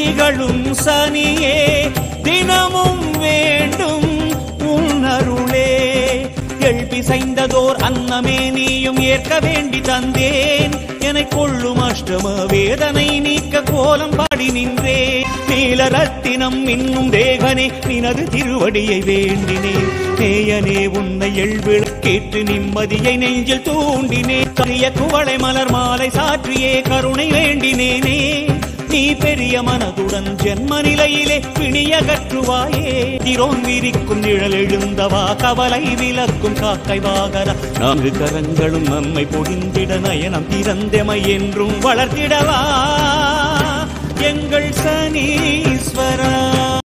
திகழும் சனியே தினமும் வேண்டும் உன்னருளே எழுப்பிசைந்ததோர் அன்னமே நீயும் ஏற்க வேண்டி தந்தேன் என கொள்ளும் அஷ்டம வேதனை நீக்க கோலம் பாடி நின்றே நீல ரத்தினம் இன்னும் தேகனே நினது திருவடியை வேண்டினேன் நேயனே உன்னை எழுவிழ கேட்டு நிம்மதியை நெஞ்சில் தூண்டினே கரிய குவளை மலர் மாலை சாற்றியே கருணை வேண்டினேனே நீ பெரிய மனதுடன் ஜென்ம நிலையிலே பிணியகற்றுவாயே திரோன் விரிக்கும் நிழல் எழுந்தவா கவலை விலக்கும் காக்கை வாகர நான்கு கரங்களும் நம்மை பொடிந்திட நயனம் திறந்தமை என்றும் வளர்த்திடவா எங்கள் சனீஸ்வரா